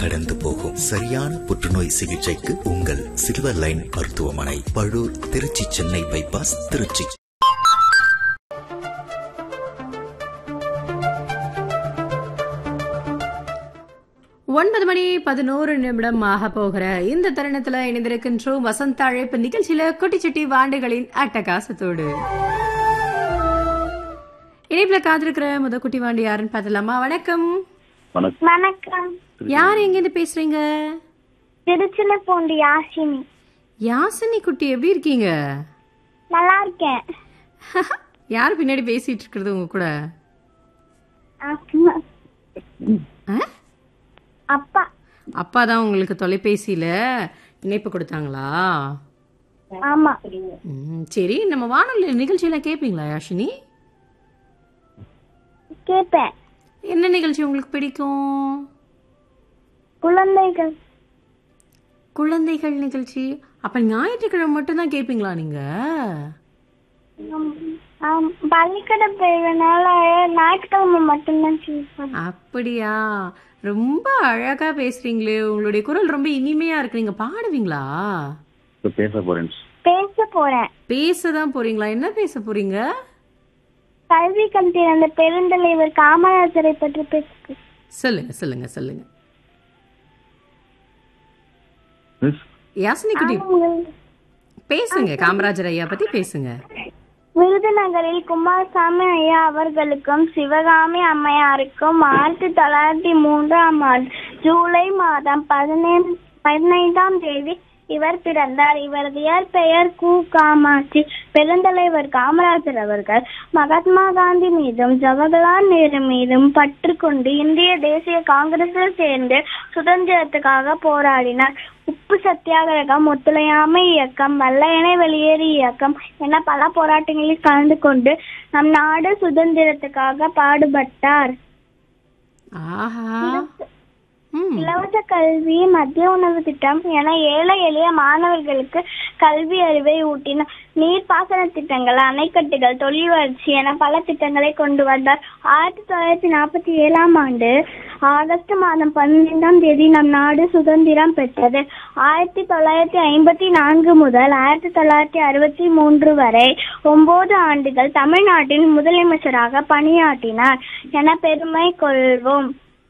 கடந்து போகும் சரியான புற்றுநோய் சிகிச்சைக்கு உங்கள் சில்வர் லைன் மருத்துவமனை பழூர் திருச்சி சென்னை பைபாஸ் திருச்சி ஒன்பது மணி பதினோரு நிமிடம் ஆக போகிற இந்த தருணத்துல இணைந்திருக்கின்றோம் வசந்த அழைப்பு நிகழ்ச்சியில குட்டிச்சுட்டி வாண்டுகளின் அட்டகாசத்தோடு இணைப்புல காத்திருக்கிற முத குட்டி வாண்டி யாருன்னு பார்த்தலாமா வணக்கம் வணக்கம் வணக்கம் யார் எங்கேருந்து பேசுறீங்க திருச்சிலப்பூண்டி யாசினி யாசினி குட்டி எப்படி இருக்கீங்க நல்லா இருக்கேன் யார் பின்னாடி பேசிட்டு இருக்கிறது உங்க கூட அப்பா. ஆ? அப்பா அப்பா தான் உங்களுக்கு தொலைபேசியில இணைப்பு கொடுத்தாங்களா ஆமா ம், சரி நம்ம வானொலி நிகழ்ச்சியில கேட்பீங்களா யாஷினி கேட்பேன் என்ன நிகழ்ச்சி உங்களுக்கு பிடிக்கும் குழந்தைகள் குழந்தைகள் நிகழ்ச்சி அப்ப ஞாயிற்றுக்கிழமை மட்டும் தான் கேட்பீங்களா நீங்க ஆம், ஆம், பள்ளிக்கூடம் போயிருந்தனால ஞாயிற்றுக்கிழமை மட்டும்தான் கேட்பேன் அப்படியா ரொம்ப அழகா பேசுறீங்களே உங்களுடைய குரல் ரொம்ப இனிமையா இருக்கு நீங்க பாடுவீங்களா இப்ப பேச போறேன் பேச போறேன் பேச தான் போறீங்களா என்ன பேச போறீங்க கல்வி கண் அந்த பெருந்தலைவர் காமராஜரை பற்றி பேச சொல்லுங்க சொல்லுங்க சொல்லுங்க மிஸ் யாசினி குட்டி பேசுங்க காமராஜர் ஐயா பத்தி பேசுங்க விருதுநகரில் குமாரசாமி ஐயா அவர்களுக்கும் சிவகாமி அம்மையாருக்கும் ஆயிரத்தி தொள்ளாயிரத்தி மூன்றாம் ஆண்டு ஜூலை மாதம் பதினைந்து பதினைந்தாம் தேதி இவர் பிறந்தார் இவரது இயற்பெயர் கு காமாட்சி பெருந்தலைவர் காமராஜர் அவர்கள் மகாத்மா காந்தி மீதும் ஜவஹர்லால் நேரு மீதும் பற்று கொண்டு இந்திய தேசிய காங்கிரஸில் சேர்ந்து சுதந்திரத்துக்காக போராடினார் உப்பு சத்தியாகிரகம் ஒத்துழையாமை இயக்கம் வெள்ளையனை வெளியேறு இயக்கம் என பல போராட்டங்களில் கலந்து கொண்டு நம் நாடு சுதந்திரத்துக்காக பாடுபட்டார் ஆஹா ம் இலவச கல்வி மத்திய உணவு திட்டம் என ஏழை எளிய மாணவர்களுக்கு கல்வி அறிவை ஊட்டினார் நீர்ப்பாசன திட்டங்கள் அணைக்கட்டுகள் தொழில் வளர்ச்சி என பல திட்டங்களை கொண்டு வந்தார் ஆயிரத்தி தொள்ளாயிரத்தி நாற்பத்தி ஏழாம் ஆண்டு ஆகஸ்ட் மாதம் பதினைந்தாம் தேதி நம் நாடு சுதந்திரம் பெற்றது ஆயிரத்தி தொள்ளாயிரத்தி ஐம்பத்தி நான்கு முதல் ஆயிரத்தி தொள்ளாயிரத்தி அறுபத்தி மூன்று வரை ஒன்பது ஆண்டுகள் தமிழ்நாட்டின் முதலமைச்சராக பணியாற்றினார் என பெருமை கொள்வோம்